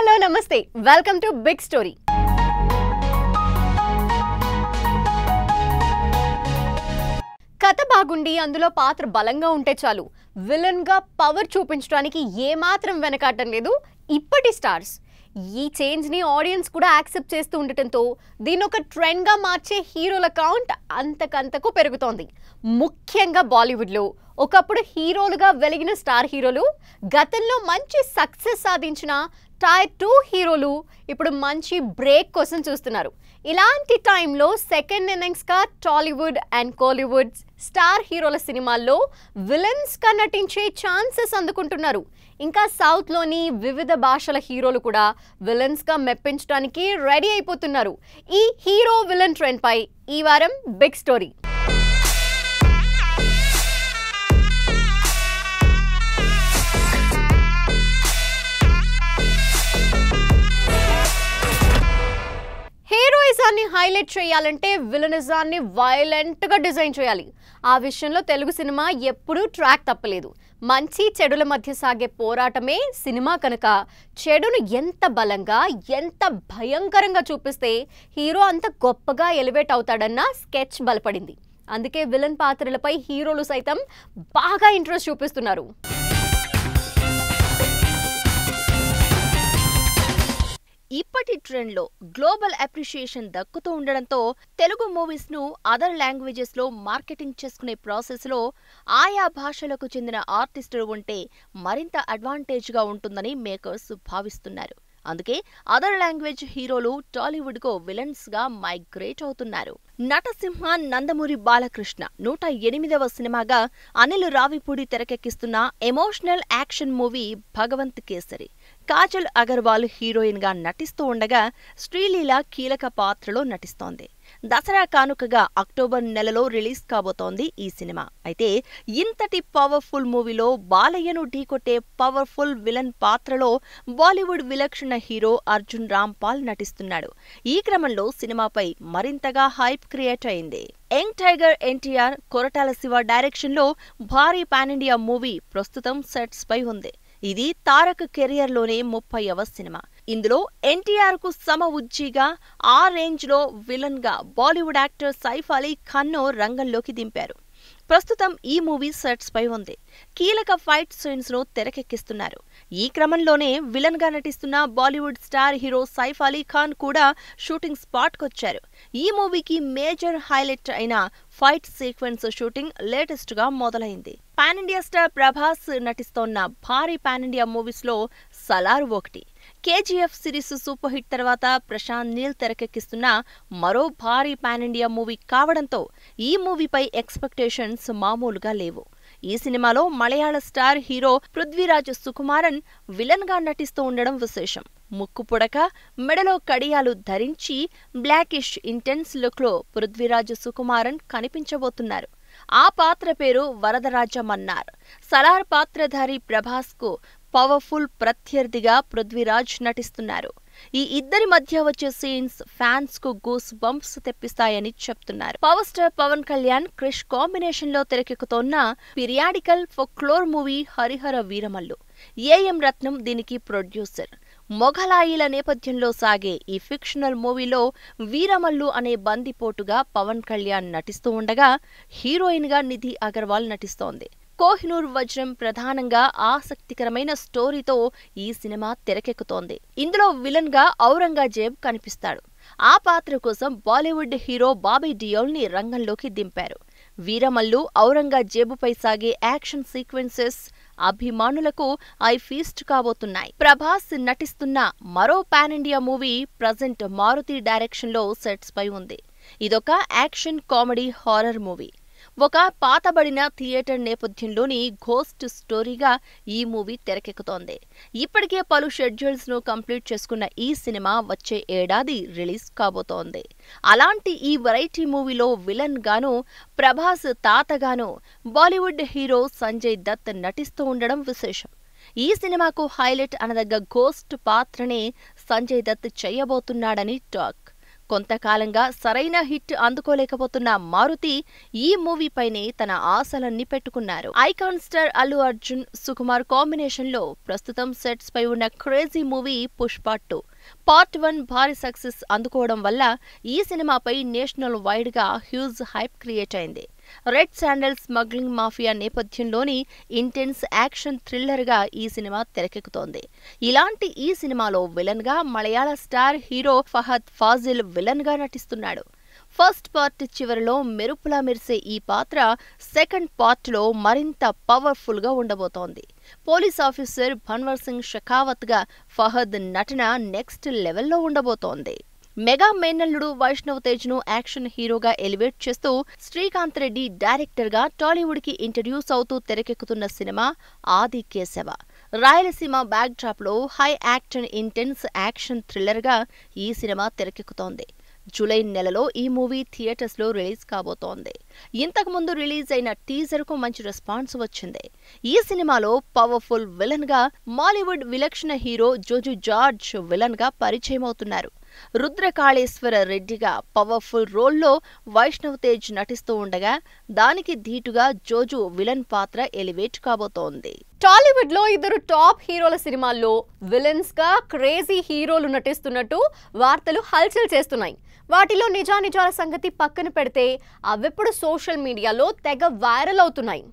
hello నమస్తే welcome to big story కథ బాగుండి అందులో పాత్ర బలంగా ఉంటే చాలు విలన్ గా పవర్ చూపించడానికి ఏమాత్రం వెనకాటం లేదు ఇప్పటి స్టార్స్ ఈ చేంజ్ ని ఆడియన్స్ కూడా యాక్సెప్ట్ చేస్తూ ఉండటంతో దీని ఒక ట్రెండ్ గా మార్చే హీరోల కౌంట్ అంతకంతకు పెరుగుతోంది ముఖ్యంగా బాలీవుడ్లో ఒకప్పుడు హీరోలుగా వెలిగిన స్టార్ హీరోలు గతంలో మంచి సక్సెస్ సాధించిన టైర్ టూ హీరోలు ఇప్పుడు మంచి బ్రేక్ కోసం చూస్తున్నారు ఇలాంటి టైంలో సెకండ్ ఇన్నింగ్స్గా టాలీవుడ్ అండ్ కోలీవుడ్ స్టార్ హీరోల సినిమాల్లో విలన్స్గా నటించే ఛాన్సెస్ అందుకుంటున్నారు ఇంకా సౌత్లోని వివిధ భాషల హీరోలు కూడా విలన్స్గా మెప్పించడానికి రెడీ అయిపోతున్నారు ఈ హీరో విలన్ ట్రెండ్పై ఈ వారం బిగ్ స్టోరీ హీరోయిజాన్ని హైలైట్ చేయాలంటే విలనిజాన్ని వైలెంట్గా డిజైన్ చేయాలి ఆ విషయంలో తెలుగు సినిమా ఎప్పుడూ ట్రాక్ తప్పలేదు మంచి చెడుల మధ్య సాగే పోరాటమే సినిమా కనుక చెడును ఎంత బలంగా ఎంత భయంకరంగా చూపిస్తే హీరో అంత గొప్పగా ఎలివేట్ అవుతాడన్న స్కెచ్ బలపడింది అందుకే విలన్ పాత్రలపై హీరోలు సైతం బాగా ఇంట్రెస్ట్ చూపిస్తున్నారు ఇప్పటి ట్రెండ్లో గ్లోబల్ అప్రిషియేషన్ దక్కుతూ ఉండడంతో తెలుగు మూవీస్ ను అదర్ లాంగ్వేజెస్ లో మార్కెటింగ్ చేసుకునే ప్రాసెస్ లో ఆయా భాషలకు చెందిన ఆర్టిస్టులు ఉంటే మరింత అడ్వాంటేజ్ గా ఉంటుందని మేకర్స్ భావిస్తున్నారు అందుకే అదర్ లాంగ్వేజ్ హీరోలు టాలీవుడ్ కు విలన్స్ గా మైగ్రేట్ అవుతున్నారు నటసింహ నందమూరి బాలకృష్ణ నూట ఎనిమిదవ సినిమాగా అనిల్ రావిపూడి తెరకెక్కిస్తున్న emotional action movie Bhagavanth Kesari Kajal Aggarwal heroine గా నటిస్తూ ఉండగా శ్రీలీల కీలక పాత్రలో నటిస్తోంది దసరా కానుకగా అక్టోబర్ నెలలో రిలీజ్ కాబోతోంది ఈ సినిమా అయితే ఇంతటి పవర్ఫుల్ మూవీలో బాలయ్యను ఢీకొట్టే పవర్ఫుల్ విలన్ పాత్రలో బాలీవుడ్ విలక్షణ హీరో అర్జున్ రాంపాల్ నటిస్తున్నాడు ఈ క్రమంలో సినిమాపై మరింతగా హైప్ క్రియేట్ అయింది young tiger NTR Koratala Siva direction లో భారీ పాన్ ఇండియా మూవీ ప్రస్తుతం సెట్స్ పై ఉంది ఇది తారక్ కెరియర్లోనే ముప్పైవ సినిమా ఇందులో ఎన్టీఆర్ కు సమ ఉజ్జీగా ఆ రేంజ్ లో విలన్ గా బాలీవుడ్ యాక్టర్ సైఫ్ అలీ ఖన్ను రంగంలోకి దింపారు ప్రస్తుతం ఈ మూవీ సెట్స్ పై ఉంది కీలక ఫైట్ సీన్స్ ను తెరకెక్కిస్తున్నారు ఈ క్రమంలోనే విలన్ గా నటిస్తున్న Bollywood star hero Saif Ali Khan కూడా షూటింగ్ స్పాట్ కొచ్చారు ఈ మూవీకి మేజర్ హైలైట్ అయిన ఫైట్ సీక్వెన్స్ షూటింగ్ లేటెస్ట్ గా మొదలైంది పాన్ ఇండియా స్టార్ ప్రభాస్ నటిస్తోన్న భారీ పాన్ ఇండియా మూవీస్ లో సలార్ ఒకటి కేజీఎఫ్ సిరీస్ సూపర్ హిట్ తర్వాత ప్రశాంత్ నీల్ తెరకెక్కిస్తున్న మరో భారీ పాన్ ఇండియా మూవీ కావడంతో ఈ మూవీపై ఎక్స్పెక్టేషన్స్ మామూలుగా లేవు ఈ సినిమాలో Malayalam star hero Prithviraj Sukumaran villain గా నటిస్తూ ఉండడం విశేషం ముక్కు పుడక మెడలో కడియాలు ధరించి బ్లాకిష్ ఇంటెన్స్ లుక్ లో పృథ్వీరాజ్ సుకుమారన్ కనిపించబోతున్నారు ఆ పాత్ర పేరు వరదరాజ మన్నార్ సలార్ పాత్రధారి ప్రభాస్ కు పవర్ఫుల్ ప్రత్యర్థిగా పృథ్వీరాజ్ నటిస్తున్నారు ఈ ఇద్దరి మధ్య వచ్చే సీన్స్ ఫ్యాన్స్ కు గూస్ బంప్స్ తెప్పిస్తాయని చెప్తున్నారు power star Pawan Kalyan Krish combination లో తెరకెక్కుతోన్న periodical folklore movie Harihara Veeramallu AM Ratnam దీనికి ప్రొడ్యూసర్ మొఘలాయిల నేపథ్యంలో సాగే ఈ ఫిక్షనల్ మూవీలో వీరమల్లు అనే బందిపోటుగా పవన్ కళ్యాణ్ నటిస్తూ ఉండగా హీరోయిన్ గా నిధి అగర్వాల్ నటిస్తోంది కోహినూర్ వజ్రం ప్రధానంగా ఆసక్తికరమైన స్టోరీతో ఈ సినిమా తెరకెక్కుతోంది ఇందులో విలన్ గా ఔరంగజేబ్ కనిపిస్తాడు ఆ పాత్ర కోసం బాలీవుడ్ హీరో బాబీ డియోల్ ని రంగంలోకి దింపారు వీరమల్లు ఔరంగజేబుపై సాగే యాక్షన్ సీక్వెన్సెస్ అభిమానులకు ఐ ఫీస్ట్ కాబోతున్నాయి ప్రభాస్ నటిస్తున్న మరో pan India movie present Maruthi direction లో సెట్స్ పై ఉంది ఇదొక యాక్షన్ కామెడీ హారర్ మూవీ ఒక పాతబడిన థియేటర్ నేపథ్యంలోని ఘోస్ట్ స్టోరీగా ఈ మూవీ తెరకెక్కుతోంది ఇప్పటికే పలు షెడ్యూల్స్ ను కంప్లీట్ చేసుకున్న ఈ సినిమా వచ్చే ఏడాది రిలీజ్ కాబోతోంది అలాంటి ఈ వెరైటీ మూవీలో విలన్ గాను ప్రభాస్ తాతగాను బాలీవుడ్ హీరో సంజయ్ దత్ నటిస్తూ ఉండడం విశేషం ఈ సినిమాకు హైలైట్ అనదగ్గ ఘోస్ట్ పాత్రనే సంజయ్ దత్ చేయబోతున్నాడని టాక్ కొంతకాలంగా సరైన హిట్ అందుకోలేకపోతున్న మారుతి ఈ మూవీపైనే తన ఆశలన్నీ పెట్టుకున్నారు icon star Allu Arjun Sukumar combination లో ప్రస్తుతం సెట్స్ పై ఉన్న crazy movie Pushpa two part one భారీ సక్సెస్ అందుకోవడం వల్ల ఈ సినిమాపై నేషనల్ వైడ్ గా హ్యూజ్ హైప్ క్రియేట్ అయింది రెడ్ శాండల్ స్మగ్లింగ్ మాఫియా నేపథ్యంలోని ఇంటెన్స్ యాక్షన్ థ్రిల్లర్ గా ఈ సినిమా తెరకెక్కుతోంది ఇలాంటి ఈ సినిమాలో విలన్ గా Malayalam star hero Fahadh Faasil villain గా నటిస్తున్నాడు ఫస్ట్ పార్ట్ చివరిలో మెరుపులా మెరిసే ఈ పాత్ర సెకండ్ పార్ట్లో మరింత పవర్ఫుల్ గా ఉండబోతోంది పోలీస్ ఆఫీసర్ భన్వర్ సింగ్ షెకావత్ గా ఫహద్ నటన నెక్స్ట్ లెవెల్లో ఉండబోతోంది మెగా మేనల్లుడు వైష్ణవ్ తేజ్ ను యాక్షన్ హీరోగా ఎలివేట్ చేస్తూ శ్రీకాంత్ రెడ్డి డైరెక్టర్ గా టాలీవుడ్ కి ఇంట్రడ్యూస్ అవుతూ తెరకెక్కుతున్న సినిమా ఆది కేశవ రాయలసీమ బ్యాక్ డ్రాప్ లో high action intense action thriller గా ఈ సినిమా తెరకెక్కుతోంది జూలై నెలలో ఈ మూవీ థియేటర్స్ లో రిలీజ్ కాబోతోంది ఇంతకు ముందు రిలీజ్ అయిన టీజర్ కు మంచి రెస్పాన్స్ వచ్చింది ఈ సినిమాలో పవర్ఫుల్ విలన్ గా మాలీవుడ్ విలక్షణ హీరో జోజు జార్జ్ విలన్ గా పరిచయం అవుతున్నారు రుద్రకాళేశ్వర రెడ్డిగా పవర్ఫుల్ రోల్లో వైష్ణవ్ తేజ్ నటిస్తూ ఉండగా దానికి ధీటుగా జోజు విలన్ పాత్ర ఎలివేట్ కాబోతోంది టాలీవుడ్ లో ఇద్దరు టాప్ హీరోల సినిమాల్లో విలన్స్ గా క్రేజీ హీరోలు నటిస్తున్నట్టు వార్తలు హల్చల్ చేస్తున్నాయి వాటిలో నిజానిజాల సంగతి పక్కన పెడితే అవిప్పుడు సోషల్ మీడియాలో తెగ వైరల్ అవుతున్నాయి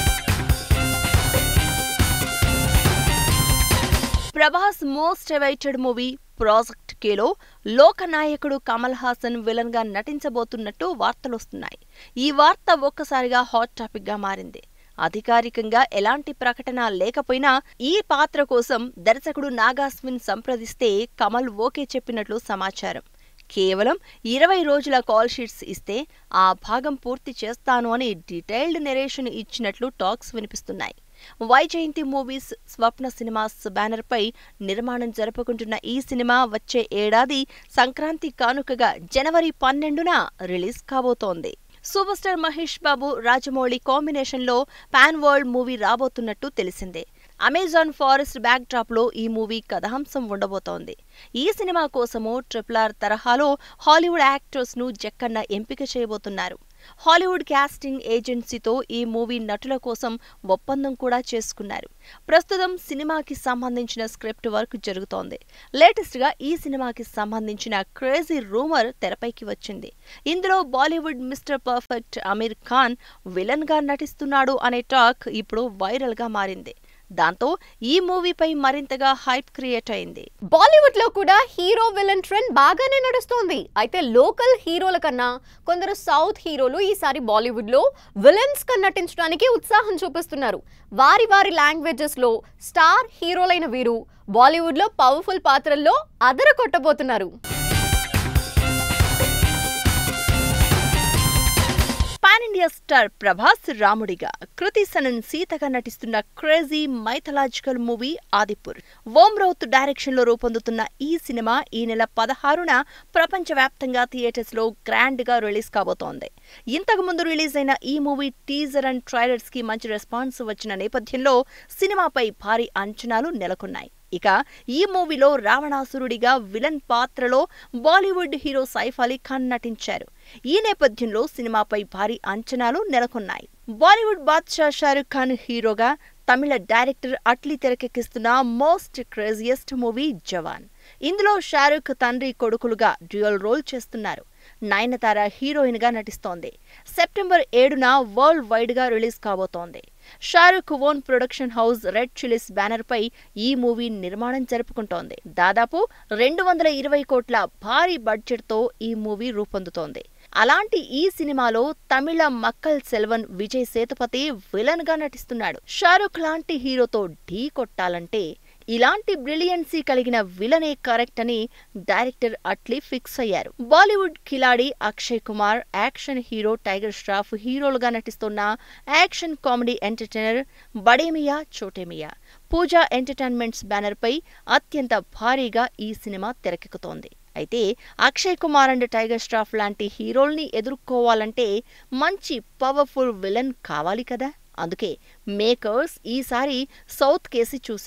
Prabhas most awaited movie project కేలో లోకనాయకుడు కమల్ హాసన్ విలన్ గా నటించబోతున్నట్టు వార్తలొస్తున్నాయి ఈ వార్త ఒక్కసారిగా హాట్ టాపిక్ గా మారింది అధికారికంగా ఎలాంటి ప్రకటన లేకపోయినా ఈ పాత్ర కోసం దర్శకుడు నాగాస్విన్ సంప్రదిస్తే కమల్ ఓకే చెప్పినట్లు సమాచారం కేవలం ఇరవై రోజుల కాల్ షీట్స్ ఇస్తే ఆ భాగం పూర్తి చేస్తాను అని డీటెయిల్డ్ నెరేషన్ ఇచ్చినట్లు టాక్స్ వినిపిస్తున్నాయి Vyjayanthi movies Swapna cinemas banner పై నిర్మాణం జరుపుకుంటున్న ఈ సినిమా వచ్చే ఏడాది సంక్రాంతి కానుకగా జనవరి పన్నెండున రిలీజ్ కాబోతోంది super star Mahesh Babu Rajamouli combination లో పాన్ వరల్డ్ మూవీ రాబోతున్నట్టు తెలిసిందే అమెజాన్ ఫారెస్ట్ బ్యాక్ డ్రాప్ లో ఈ మూవీ కథాంశం ఉండబోతోంది ఈ సినిమా కోసము ట్రిపుల్ ఆర్ తరహాలో హాలీవుడ్ యాక్టర్స్ ను జక్కన్న ఎంపిక చేయబోతున్నారు హాలీవుడ్ క్యాస్టింగ్ ఏజెన్సీతో ఈ మూవీ నటుల కోసం ఒప్పందం కూడా చేసుకున్నారు ప్రస్తుతం సినిమాకి సంబంధించిన స్క్రిప్ట్ వర్క్ జరుగుతోంది లేటెస్ట్ గా ఈ సినిమాకి సంబంధించిన క్రేజీ రూమర్ తెరపైకి వచ్చింది ఇందులో Bollywood mister perfect Aamir Khan villain గా నటిస్తున్నాడు అనే టాక్ ఇప్పుడు వైరల్ గా మారింది దాంతో ఈ మూవీపై మరింతగా హైప్ క్రియేట్ అయింది బాలీవుడ్ లో కూడా హీరో విలన్ ట్రెండ్ బాగానే నడుస్తోంది అయితే లోకల్ హీరోల కన్నా కొందరు సౌత్ హీరోలు ఈసారి బాలీవుడ్ లో విలన్స్ గా నటించడానికి ఉత్సాహం చూపిస్తున్నారు వారి వారి లాంగ్వేజెస్ లో స్టార్ హీరోలైన వీరు బాలీవుడ్ లో పవర్ఫుల్ పాత్రల్లో అదర కొట్టబోతున్నారు పాన్ ఇండియా స్టార్ ప్రభాస్ రాముడిగా కృతి సనన్ సీతగా నటిస్తున్న crazy mythological movie Adipur Om Raut direction లో రూపొందుతున్న ఈ సినిమా ఈ నెల పదహారున ప్రపంచవ్యాప్తంగా థియేటర్స్ లో గ్రాండ్ గా రిలీజ్ కాబోతోంది ఇంతకు ముందు రిలీజ్ అయిన ఈ మూవీ టీజర్ అండ్ ట్రైలర్స్ కి మంచి రెస్పాన్స్ వచ్చిన నేపథ్యంలో సినిమాపై భారీ అంచనాలు నెలకొన్నాయి ఇక ఈ మూవీలో రావణాసురుడిగా విలన్ పాత్రలో బాలీవుడ్ హీరో సైఫ్ అలీ ఖాన్ నటించారు ఈ నేపథ్యంలో సినిమాపై భారీ అంచనాలు నెలకొన్నాయి బాలీవుడ్ బాద్షా షారుఖ్ ఖాన్ హీరోగా తమిళ డైరెక్టర్ అట్లీ తెరకెక్కిస్తున్న మోస్ట్ క్రేజియస్ట్ మూవీ జవాన్ ఇందులో షారుఖ్ తండ్రి కొడుకులుగా డ్యూయల్ రోల్ చేస్తున్నారు నయనతార హీరోయిన్ గా నటిస్తోంది సెప్టెంబర్ ఏడున వరల్డ్ వైడ్ గా రిలీజ్ కాబోతోంది Shahrukh own production house red chillies banner పై ఈ మూవీ నిర్మాణం జరుపుకుంటోంది దాదాపు రెండు వందల ఇరవై కోట్ల భారీ బడ్జెట్ తో ఈ మూవీ రూపొందుతోంది అలాంటి ఈ సినిమాలో తమిళ మక్కల్ సెల్వన్ విజయ్ సేతుపతి విలన్ గా నటిస్తున్నాడు షారుఖ్ లాంటి హీరోతో ఢీ కొట్టాలంటే ఇలాంటి బ్రిలియన్సీ కలిగిన విలనే కరెక్ట్ అని డైరెక్టర్ అట్లీ ఫిక్స్ అయ్యారు Bollywood Khiladi Akshay Kumar action hero Tiger Shroff హీరోలుగా నటిస్తున్న action comedy entertainer Bademiya Chotemiya Pooja entertainments banner పై అత్యంత భారీగా ఈ సినిమా తెరకెక్కుతోంది అయితే అక్షయ్ కుమార్ అండ్ టైగర్ స్టాఫ్ లాంటి హీరోల్ని ఎదుర్కోవాలంటే మంచి పవర్ఫుల్ విలన్ కావాలి కదా అందుకే మేకర్స్ ఈసారి సౌత్ కేసి చూశారు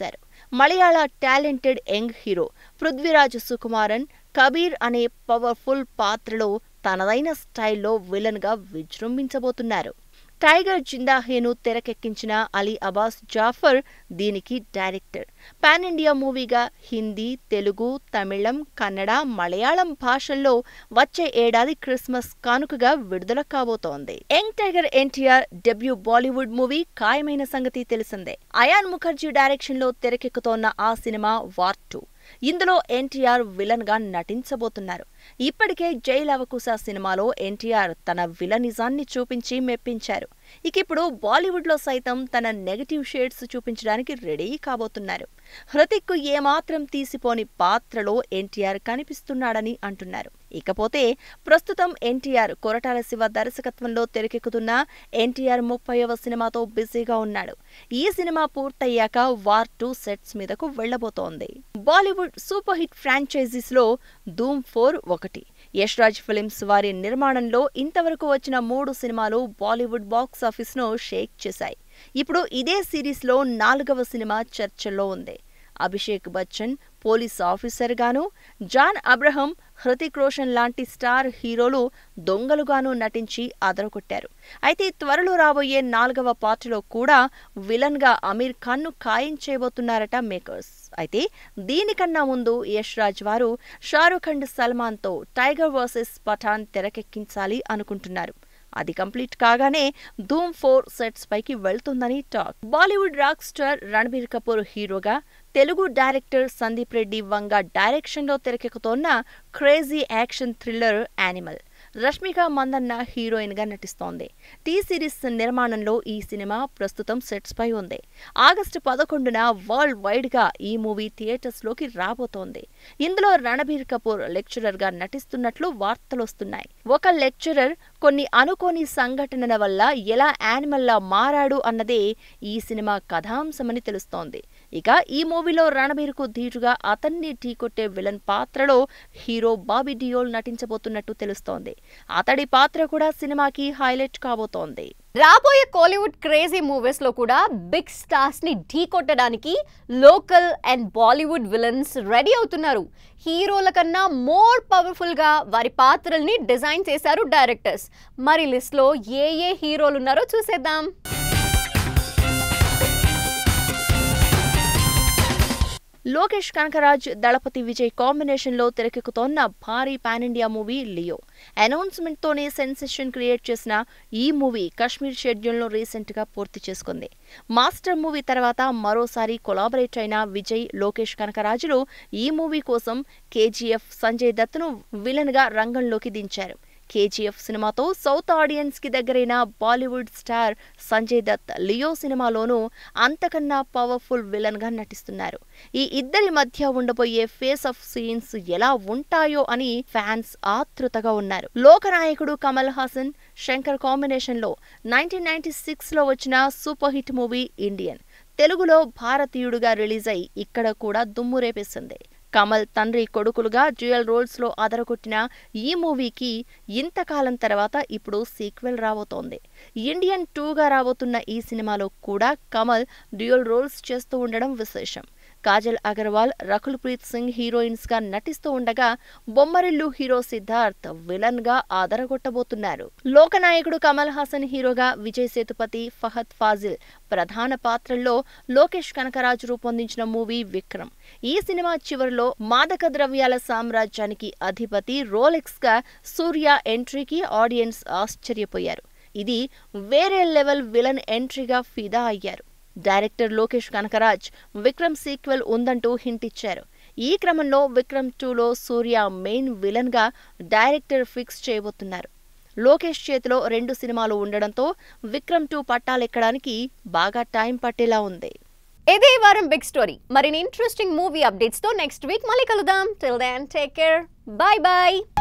మలయాళ talented young hero Prithviraj Sukumaran Kabir అనే పవర్ఫుల్ పాత్రలో తనదైన స్టైల్లో విలన్గా విజృంభించబోతున్నారు టైగర్ జిందాహేను తెరకెక్కించిన అలీ అబాస్ జాఫర్ దీనికి డైరెక్టర్ పాన్ ఇండియా మూవీగా హిందీ తెలుగు తమిళం కన్నడ మలయాళం భాషల్లో వచ్చే ఏడాది క్రిస్మస్ కానుకగా విడుదల కాబోతోంది young tiger NTR debut Bollywood movie ఖాయమైన సంగతి తెలిసిందే అయాన్ ముఖర్జీ డైరెక్షన్ లో తెరకెక్కుతోన్న ఆ సినిమా వార్ టూ ఇందులో ఎన్టీఆర్ విలన్ గా నటించబోతున్నారు ఇప్పటికే జై లవకుశ సినిమాలో ఎన్టీఆర్ తన విలనిజాన్ని చూపించి మెప్పించారు ఇక ఇప్పుడు బాలీవుడ్ లో సైతం తన నెగటివ్ షేడ్స్ చూపించడానికి రెడీ కాబోతున్నారు హృతిక్ ఏమాత్రం తీసిపోని పాత్రలో ఎన్టీఆర్ కనిపిస్తున్నాడని అంటున్నారు ఇకపోతే ప్రస్తుతం ఎన్టీఆర్ కొరటాల శివ దర్శకత్వంలో తెరకెక్కుతున్న ఎన్టీఆర్ ముప్పైవ సినిమాతో బిజీగా ఉన్నాడు ఈ సినిమా పూర్తయ్యాక వార్ టూ సెట్స్ మీదకు వెళ్లబోతోంది బాలీవుడ్ సూపర్ హిట్ ఫ్రాంచైజీస్ లో ధూమ్ ఫోర్ ఒకటి యష్ రాజ్ ఫిలిమ్స్ వారి నిర్మాణంలో ఇంతవరకు వచ్చిన మూడు సినిమాలు బాలీవుడ్ బాక్స్ ఆఫీస్ ను షేక్ చేశాయి ఇప్పుడు ఇదే సిరీస్ లో నాలుగవ సినిమా చర్చల్లో ఉంది అభిషేక్ బచ్చన్ పోలీస్ ఆఫీసర్ గాను జాన్ అబ్రహం హృతిక్ రోషన్ లాంటి స్టార్ హీరోలు దొంగలుగాను నటించి అదరగొట్టారు అయితే త్వరలో రాబోయే నాలుగవ పార్టీలో కూడా విలన్ గా అమీర్ ఖాన్ ను ఖాయం చేయబోతున్నారట మేకర్స్ అయితే దీనికన్నా ముందు యష్ రాజ్ వారు షారుఖ్ అండ్ సల్మాన్ తో టైగర్ వర్సెస్ పఠాన్ తెరకెక్కించాలి అనుకుంటున్నారు అది కంప్లీట్ కాగానే ధూమ్ ఫోర్ సెట్స్ పైకి వెళ్తుందని talk Bollywood rock star Ranbir Kapoor హీరోగా తెలుగు డైరెక్టర్ సందీప్ రెడ్డి వంగ డైరెక్షన్లో తెరకెక్కుతోన్న crazy action thriller Animal Rashmika Mandanna heroine గా నటిస్తోంది టీ సిరీస్ నిర్మాణంలో ఈ సినిమా ప్రస్తుతం సెట్స్ పై ఉంది ఆగస్టు పదకొండున వరల్డ్ వైడ్ గా ఈ మూవీ థియేటర్స్ లోకి రాబోతోంది ఇందులో రణబీర్ కపూర్ లెక్చరర్ గా నటిస్తున్నట్లు వార్తలొస్తున్నాయి ఒక లెక్చరర్ కొన్ని అనుకోని సంఘటనల వల్ల ఎలా యానిమల్ లా మారాడు అన్నదే ఈ సినిమా కథాంశమని తెలుస్తోంది ఇక ఈ మూవీలో రణబీర్ కు ధీటుగా అతన్ని ఢీకొట్టే విలన్ పాత్రలో హీరో బాబీ డియోల్ నటించబోతున్నట్టు తెలుస్తోంది అతడి పాత్ర కూడా సినిమాకి హైలైట్ కాబోతోంది రాబోయే కోలీవుడ్ క్రేజీ మూవీస్ లో కూడా బిగ్ స్టార్స్ ని ఢీ కొట్టడానికి local and Bollywood villains ready అవుతున్నారు హీరోల కన్నా మోర్ పవర్ఫుల్ గా వారి పాత్రల్ని డిజైన్ చేశారు డైరెక్టర్స్ మరి లిస్ట్ లో ఏ ఏ హీరోలు ఉన్నారో చూసేద్దాం లోకేష్ కనకరాజ్ దళపతి విజయ్ కాంబినేషన్ లో తెరకెక్కుతోన్న భారీ pan India movie Leo announcement తోనే సెన్సేషన్ క్రియేట్ చేసిన ఈ మూవీ కశ్మీర్ షెడ్యూల్ ను రీసెంట్ గా పూర్తి చేసుకుంది మాస్టర్ మూవీ తర్వాత మరోసారి కొలాబరేట్ అయిన విజయ్ లోకేష్ కనకరాజులు ఈ మూవీ కోసం కేజీఎఫ్ సంజయ్ దత్తును విలన్ గా రంగంలోకి దించారు కేజీఎఫ్ సినిమాతో సౌత్ ఆడియన్స్ కి దగ్గరైన Bollywood star Sanjay Dutt Leo సినిమాలోనూ అంతకన్నా పవర్ఫుల్ విలన్ గా నటిస్తున్నారు ఈ ఇద్దరి మధ్య ఉండబోయే ఫేస్ ఆఫ్ సీన్స్ ఎలా ఉంటాయో అని ఫ్యాన్స్ ఆతృతగా ఉన్నారు లోకనాయకుడు కమల్ హాసన్ శంకర్ కాంబినేషన్ లో నైన్టీన్ నైన్టీ సిక్స్ లో వచ్చిన సూపర్ హిట్ మూవీ ఇండియన్ తెలుగులో భారతీయుడుగా రిలీజ్ అయి ఇక్కడ కూడా దుమ్ము రేపేసింది కమల్ తండ్రి కొడుకులుగా డ్యూయల్ రోల్స్ లో అదరగొట్టిన ఈ మూవీకి ఇంతకాలం తర్వాత ఇప్పుడు సీక్వెల్ రాబోతోంది ఇండియన్ టూగా రాబోతున్న ఈ సినిమాలో కూడా కమల్ డ్యూయల్ రోల్స్ చేస్తూ ఉండడం విశేషం కాజల్ అగర్వాల్ రకుల్ ప్రీత్ సింగ్ హీరోయిన్స్ గా నటిస్తూ ఉండగా బొమ్మరిల్లు హీరో సిద్ధార్థ్ విలన్ గా ఆదరగొట్టబోతున్నారు లోకనాయకుడు కమల్ హాసన్ హీరోగా విజయ్ సేతుపతి ఫహద్ ఫాజిల్ ప్రధాన పాత్రల్లో లోకేష్ కనకరాజు రూపొందించిన మూవీ విక్రమ్ ఈ సినిమా చివరిలో మాదక ద్రవ్యాల సామ్రాజ్యానికి అధిపతి రోలెక్స్ గా సూర్య ఎంట్రీకి ఆడియన్స్ ఆశ్చర్యపోయారు ఇది వేరే లెవెల్ విలన్ ఎంట్రీగా ఫిదా అయ్యారు డైరెక్టర్ లోకేష్ కనకరాజ్ విక్రమ్ సీక్వెల్ ఉందంటూ హింట్ ఇచ్చారు ఈ క్రమంలో విక్రమ్ టూలో సూర్య మెయిన్ విలన్ గా డైరెక్టర్ ఫిక్స్ చేయబోతున్నారు లోకేష్ చేతిలో రెండు సినిమాలు ఉండడంతో విక్రమ్ టూ పట్టాలెక్కడానికి బాగా టైం పట్టేలా ఉంది ఇదే ఈ వారం బిగ్ స్టోరీ మరిన్ని ఇంట్రెస్టింగ్ మూవీ అప్డేట్స్ తో నెక్స్ట్ వీక్ మళ్ళీ కలుద్దాం till then take care bye by